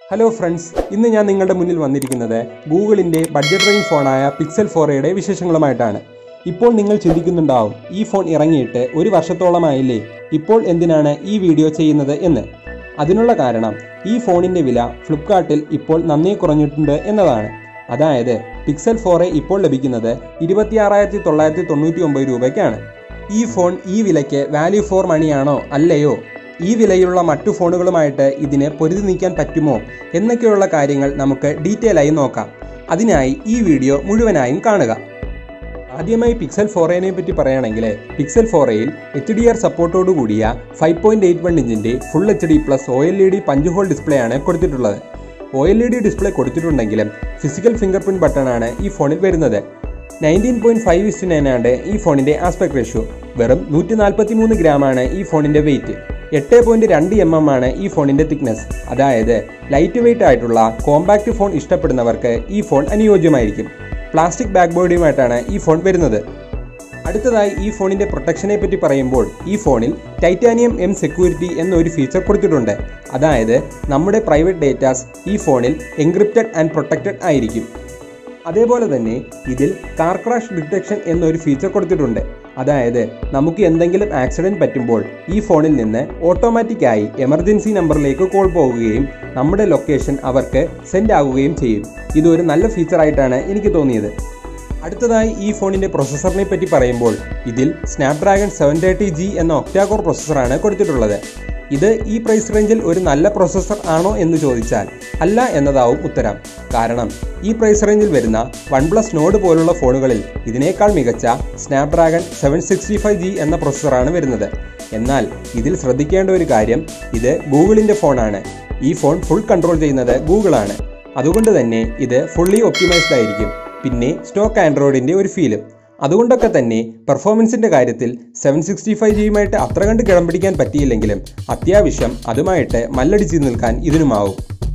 hello friends ഇന്ന് ഞാൻ നിങ്ങളുടെ മുന്നിൽ വന്നിരിക്കുന്നത് ഗൂഗിളിൻ്റെ ബഡ്ജറ്റ് റേഞ്ച് ഫോണായ പിക്സൽ ഫോറയുടെ വിശേഷങ്ങളുമായിട്ടാണ് ഇപ്പോൾ നിങ്ങൾ ചിന്തിക്കുന്നുണ്ടാവും ഈ ഫോൺ ഇറങ്ങിയിട്ട് ഒരു വർഷത്തോളമായില്ലേ ഇപ്പോൾ എന്തിനാണ് ഈ വീഡിയോ ചെയ്യുന്നത് എന്ന് അതിനുള്ള കാരണം ഈ ഫോണിൻ്റെ വില ഫ്ലിപ്കാർട്ടിൽ ഇപ്പോൾ നന്നേ കുറഞ്ഞിട്ടുണ്ട് എന്നതാണ് അതായത് പിക്സൽ ഫോറെ ഇപ്പോൾ ലഭിക്കുന്നത് ഇരുപത്തിയാറായിരത്തി തൊള്ളായിരത്തി തൊണ്ണൂറ്റി ഒമ്പത് രൂപയ്ക്കാണ് ഈ ഫോൺ ഈ വിലയ്ക്ക് വാല്യൂ ഫോർ മണിയാണോ അല്ലയോ ഈ വിലയുള്ള മറ്റു ഫോണുകളുമായിട്ട് ഇതിന് പൊരുതി നീക്കാൻ പറ്റുമോ എന്നൊക്കെയുള്ള കാര്യങ്ങൾ നമുക്ക് ഡീറ്റെയിൽ ആയി നോക്കാം അതിനായി ഈ വീഡിയോ മുഴുവനായും കാണുക ആദ്യമായി പിക്സൽ ഫോറേനെ പറ്റി പറയുകയാണെങ്കിൽ പിക്സൽ ഫോറയിൽ എച്ച് ഡി ആർ സപ്പോർട്ടോടു കൂടിയ ഫൈവ് പോയിന്റ് എയ്റ്റ് വൺ ഇഞ്ചിന്റെ full H D plus O L E D punch hole display ആണ് കൊടുത്തിട്ടുള്ളത് O L E D display കൊടുത്തിട്ടുണ്ടെങ്കിലും ഫിസിക്കൽ ഫിംഗർ പ്രിന്റ് ബട്ടൺ ആണ് ഈ ഫോണിൽ വരുന്നത് നയൻറ്റീൻ പോയിന്റ് ഫൈവ് ഇസ്റ്റു നയനാണ് ഈ ഫോണിന്റെ ആസ്പെക്ട് റേഷ്യോ വെറും നൂറ്റി നാൽപ്പത്തി മൂന്ന് ഗ്രാമാണ് ഈ ഫോണിന്റെ വെയിറ്റ് എട്ട് പോയിന്റ് രണ്ട് എം എം ആണ് ഈ ഫോണിന്റെ തിക്നെസ് അതായത് ലൈറ്റ് വെയിറ്റ് ആയിട്ടുള്ള കോമ്പാക്ട് ഫോൺ ഇഷ്ടപ്പെടുന്നവർക്ക് ഈ ഫോൺ അനുയോജ്യമായിരിക്കും പ്ലാസ്റ്റിക് ബാക്ക് ബോഡിയുമായിട്ടാണ് ഈ ഫോൺ വരുന്നത് അടുത്തതായി ഈ ഫോണിന്റെ പ്രൊട്ടക്ഷനെ പറ്റി പറയുമ്പോൾ ഈ ഫോണിൽ ടൈറ്റാനിയം എം സെക്യൂരിറ്റി എന്നൊരു ഫീച്ചർ കൊടുത്തിട്ടുണ്ട് അതായത് നമ്മുടെ പ്രൈവറ്റ് ഡേറ്റാസ് ഈ ഫോണിൽ എൻക്രിപ്റ്റഡ് ആൻഡ് പ്രൊട്ടക്റ്റഡ് ആയിരിക്കും അതേപോലെ തന്നെ ഇതിൽ കാർ ക്രാഷ് ഡിറ്റക്ഷൻ എന്നൊരു ഫീച്ചർ കൊടുത്തിട്ടുണ്ട് അതായത് നമുക്ക് എന്തെങ്കിലും ആക്സിഡന്റ് പറ്റുമ്പോൾ ഈ ഫോണിൽ നിന്ന് ഓട്ടോമാറ്റിക്കായി എമർജൻസി നമ്പറിലേക്ക് കോൾ പോവുകയും നമ്മുടെ ലൊക്കേഷൻ അവർക്ക് സെൻഡ് ആകുകയും ചെയ്യും ഇതൊരു നല്ല ഫീച്ചർ ആയിട്ടാണ് എനിക്ക് തോന്നിയത് അടുത്തതായി ഈ ഫോണിന്റെ പ്രൊസസ്സറിനെ പറ്റി പറയുമ്പോൾ ഇതിൽ സ്നാപ്ഡ്രാഗൺ സെവൻ തേർട്ടി ജി എന്ന ഒക്ടാകോർ പ്രൊസസ്സറാണ് കൊടുത്തിട്ടുള്ളത് ഇത് ഈ പ്രൈസ് റേഞ്ചിൽ ഒരു നല്ല പ്രൊസസ്സർ ആണോ എന്ന് ചോദിച്ചാൽ അല്ല എന്നതാവും ഉത്തരം കാരണം ഈ പ്രൈസ് റേഞ്ചിൽ വരുന്ന വൺ പ്ലസ് നോഡ് പോലുള്ള ഫോണുകളിൽ ഇതിനേക്കാൾ മികച്ച Snapdragon seven sixty five G എന്ന പ്രൊസസ്സറാണ് വരുന്നത് എന്നാൽ ഇതിൽ ശ്രദ്ധിക്കേണ്ട ഒരു കാര്യം ഇത് ഗൂഗിളിൻ്റെ ഫോണാണ് ഈ ഫോൺ ഫുൾ കൺട്രോൾ ചെയ്യുന്നത് ഗൂഗിളാണ് അതുകൊണ്ട് തന്നെ ഇത് ഫുള്ളി ഒപ്റ്റിമൈസ്ഡ് ആയിരിക്കും പിന്നെ സ്റ്റോക്ക് ആൻഡ്രോയിഡിൻ്റെ ഒരു ഫീലും അതുകൊണ്ടൊക്കെ തന്നെ പെർഫോമൻസിൻ്റെ കാര്യത്തിൽ സെവൻ സിക്സ്റ്റി ഫൈവ് ജിയുമായിട്ട് അത്ര കണ്ട് കിടം പിടിക്കാൻ പറ്റിയില്ലെങ്കിലും അത്യാവശ്യം അതുമായിട്ട് മല്ലടിച്ച് നിൽക്കാൻ ഇതിനുമാവും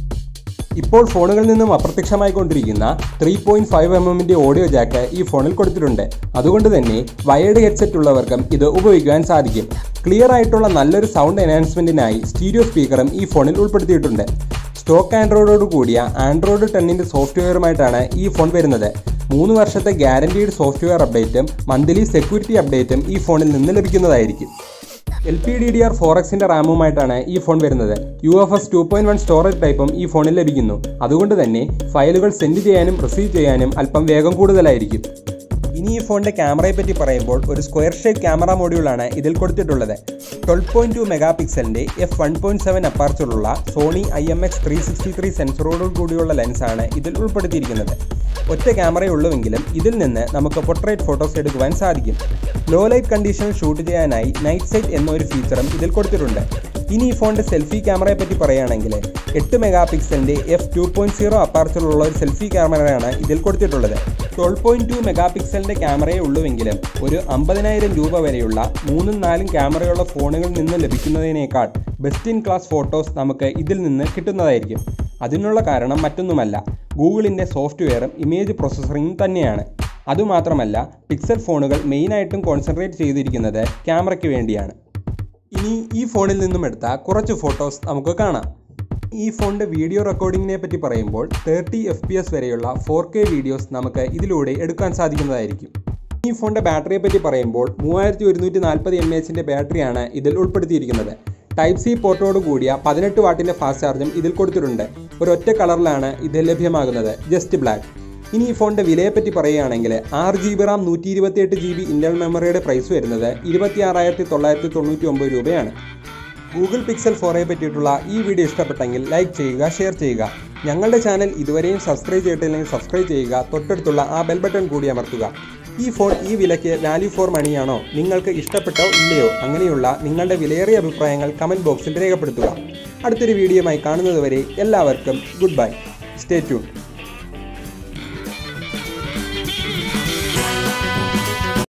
ഇപ്പോൾ ഫോണുകളിൽ നിന്നും അപ്രത്യക്ഷമായിക്കൊണ്ടിരിക്കുന്ന ത്രീ പോയിന്റ് ഫൈവ് എം എമ്മിന്റെ ഓഡിയോ ജാക്ക് ഈ ഫോണിൽ കൊടുത്തിട്ടുണ്ട് അതുകൊണ്ട് തന്നെ വയേർഡ് ഹെഡ്സെറ്റ് ഉള്ളവർക്കും ഇത് ഉപയോഗിക്കാൻ സാധിക്കും ക്ലിയർ ആയിട്ടുള്ള നല്ലൊരു സൗണ്ട് എൻഹാൻസ്മെന്റിനായി സ്റ്റീരിയോ സ്പീക്കറും ഈ ഫോണിൽ ഉൾപ്പെടുത്തിയിട്ടുണ്ട് സ്റ്റോക്ക് ആൻഡ്രോയിഡോട് കൂടിയ ആൻഡ്രോയിഡ് ടെന്നിന്റെ സോഫ്റ്റ്വെയറുമായിട്ടാണ് ഈ ഫോൺ വരുന്നത് മൂന്ന് വർഷത്തെ ഗ്യാരണ്ടീഡ് സോഫ്റ്റ്വെയർ അപ്ഡേറ്റും മന്ത്ലി സെക്യൂരിറ്റി അപ്ഡേറ്റും ഈ ഫോണിൽ നിന്ന് ലഭിക്കുന്നതായിരിക്കും L P D D R four എക്സിന്റെ റാമുമായിട്ടാണ് ഈ ഫോൺ വരുന്നത് U F S two point one storage ടൈപ്പും ഈ ഫോണിൽ ലഭിക്കുന്നു അതുകൊണ്ട് തന്നെ ഫയലുകൾ സെൻഡ് ചെയ്യാനും റിസീവ് ചെയ്യാനും അല്പം വേഗം കൂടുതലായിരിക്കും ഇനി ഈ ഫോണിന്റെ ക്യാമറയെ പറ്റി പറയുമ്പോൾ ഒരു സ്ക്വയർ ഷേപ്പ് ക്യാമറ മോഡ്യൂളാണ് ഇതിൽ കൊടുത്തിട്ടുള്ളത് ട്വൽവ് പോയിന്റ് ടു മെഗാ പിക്സലിന്റെ എഫ് വൺ പോയിന്റ് സെവൻ അപ്പാർച്ചറുള്ള Sony I M X three sixty three സെൻസറോട് കൂടിയുള്ള ലെൻസാണ് ഇതിൽ ഉൾപ്പെടുത്തിയിരിക്കുന്നത് ഒറ്റ ക്യാമറയുള്ളുവെങ്കിലും ഇതിൽ നിന്ന് നമുക്ക് പൊർട്രേറ്റ് ഫോട്ടോസ് എടുക്കുവാൻ സാധിക്കും ലോ ലൈറ്റ് കണ്ടീഷനിൽ ഷൂട്ട് ചെയ്യാനായി നൈറ്റ് സൈറ്റ് എന്നൊരു ഫീച്ചറും ഇതിൽ കൊടുത്തിട്ടുണ്ട് ഇനി ഈ ഫോണിന്റെ സെൽഫി ക്യാമറയെ പറ്റി പറയുകയാണെങ്കിൽ എട്ട് മെഗാ പിക്സലിന്റെ എഫ് ടു പോയിന്റ് സീറോ അപ്പാർച്ചറുള്ള ഒരു സെൽഫി ക്യാമറയാണ് ഇതിൽ കൊടുത്തിട്ടുള്ളത് ട്വൽവ് പോയിന്റ് ടു മെഗാ പിക്സലിന്റെ ക്യാമറയെ ഉള്ളുവെങ്കിലും ഒരു അമ്പതിനായിരം രൂപ വരെയുള്ള മൂന്നും നാലും ക്യാമറയുള്ള ഫോണുകളിൽ നിന്ന് ലഭിക്കുന്നതിനേക്കാൾ ബെസ്റ്റ് ഇൻ ക്ലാസ് ഫോട്ടോസ് നമുക്ക് ഇതിൽ നിന്ന് കിട്ടുന്നതായിരിക്കും അതിനുള്ള കാരണം മറ്റൊന്നുമല്ല ഗൂഗിളിൻ്റെ സോഫ്റ്റ്വെയറും ഇമേജ് പ്രോസസ്സറിങ്ങും തന്നെയാണ് അതുമാത്രമല്ല പിക്സൽ ഫോണുകൾ മെയിനായിട്ടും കോൺസെൻട്രേറ്റ് ചെയ്തിരിക്കുന്നത് ക്യാമറയ്ക്ക് വേണ്ടിയാണ് ഇനി ഈ ഫോണിൽ നിന്നും എടുത്ത കുറച്ച് ഫോട്ടോസ് നമുക്ക് കാണാം ഈ ഫോണിൻ്റെ വീഡിയോ റെക്കോർഡിങ്ങിനെ പറ്റി പറയുമ്പോൾ തേർട്ടി എഫ് പി എസ് വരെയുള്ള ഫോർ കെ വീഡിയോസ് നമുക്ക് ഇതിലൂടെ എടുക്കാൻ സാധിക്കുന്നതായിരിക്കും ഈ ഫോണിൻ്റെ ബാറ്ററിയെ പറ്റി പറയുമ്പോൾ മൂവായിരത്തി ഒരുന്നൂറ്റി നാൽപ്പത് എം എച്ചിൻ്റെ ബാറ്ററിയാണ് ഇതിൽ ഉൾപ്പെടുത്തിയിരിക്കുന്നത് ടൈപ്പ് സി പോർട്ടോട് കൂടിയ പതിനെട്ട് വാട്ടിൻ്റെ ഫാസ്റ്റ് ചാർജും ഇതിൽ കൊടുത്തിട്ടുണ്ട് ഒരൊറ്റ കളറിലാണ് ഇത് ലഭ്യമാകുന്നത് ജസ്റ്റ് ബ്ലാക്ക് ഇനി ഈ ഫോണിൻ്റെ വിലയെപ്പറ്റി പറയുകയാണെങ്കിൽ ആറ് ജി ബി റാം നൂറ്റി ഇരുപത്തിയെട്ട് ജി ബി ഇൻ്റർണൽ മെമ്മറിയുടെ പ്രൈസ് വരുന്നത് ഇരുപത്തി ആറായിരത്തി തൊള്ളായിരത്തി തൊണ്ണൂറ്റി ഒമ്പത് രൂപയാണ് ഗൂഗിൾ പിക്സൽ ഫോറെ പറ്റിയിട്ടുള്ള ഈ വീഡിയോ ഇഷ്ടപ്പെട്ടെങ്കിൽ ലൈക്ക് ചെയ്യുക ഷെയർ ചെയ്യുക ഞങ്ങളുടെ ചാനൽ ഇതുവരെയും സബ്സ്ക്രൈബ് ചെയ്തിട്ടില്ലെങ്കിൽ സബ്സ്ക്രൈബ് ചെയ്യുക തൊട്ടടുത്തുള്ള ആ ബെൽ ബട്ടൺ കൂടി അമർത്തുക ഈ ഫോൺ ഈ വിലയ്ക്ക് വാല്യൂ ഫോർ മണിയാണോ നിങ്ങൾക്ക് ഇഷ്ടപ്പെട്ടോ ഇല്ലയോ അങ്ങനെയുള്ള നിങ്ങളുടെ വിലയേറിയ അഭിപ്രായങ്ങൾ കമൻറ്റ് ബോക്സിൽ രേഖപ്പെടുത്തുക അടുത്തൊരു വീഡിയോയുമായി കാണുന്നതുവരെ എല്ലാവർക്കും ഗുഡ് ബൈ സ്റ്റേ ട്യൂൺ